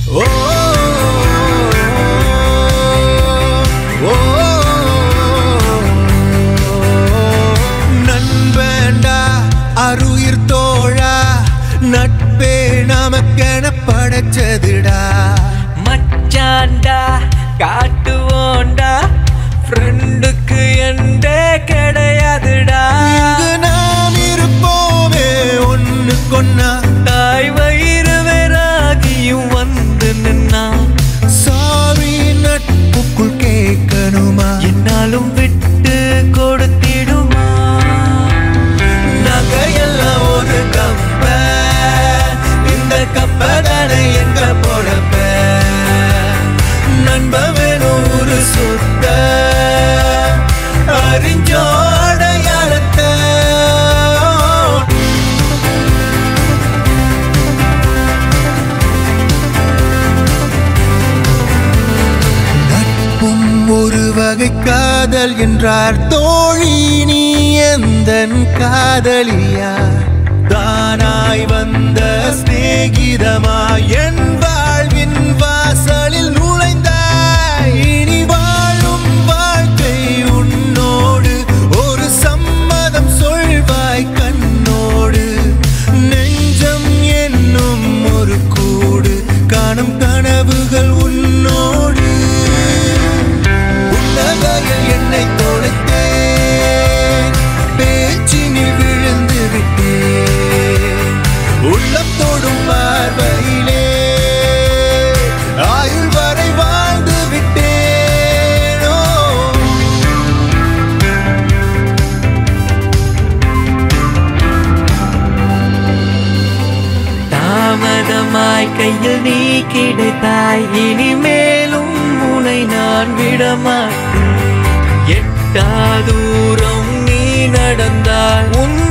ஓ ஓ நண்பேண்டா அருயிர் தோழா நட்பே நமக்கென படைச்சதுடா மச்சாண்டா காட்டுவோண்டா ஃப்ரெண்டுக்கு எண்டே கிடையாதுடா இங்கு நாம் இருப்போமே ஒண்ணு கொன்னா தாய் வயிறு வேறாகியும் வந்து நின்னா சாரி நட்புக்குள் கேட்கணுமா என்னாலும் விட்டு கொடுத்திடுமா நகையெல்லாம் ஒரு கப்ப இந்த கப்ப தானே எங்க போடப்ப நண்ப வேணும் ஒரு சுத்த அறிஞ்சோட யாரத்தை நட்பும் ஒரு வகை காதல் என்றார் தோழி நீ எந்தன் காதலியா தானாய் வந்த சிநேகிதமாய் என் வாழ்வின் வாசலில் நுழைந்தாய் இனி வாழும் வாழ்க்கை உன்னோடு ஒரு சம்மதம் சொல்வாய் கண்ணோடு நெஞ்சம் என்னும் ஒரு கூடு காணும் கனவுகள் உன்னோடு உன்னகையில் என்னை தொலைத்தேன் பேச்சினில் விழுந்து விட்டேன் உள்ளம் தொடும் பார்வையிலே ஆயுள் வரை வாழ்ந்து விட்டேனோ தாமதமாய் கையில் நீ கிடைத்தாய் இனிமேலும் உனை நான் விடமாட்டேன் எட்டா தூரம் நீ நடந்தால் உன்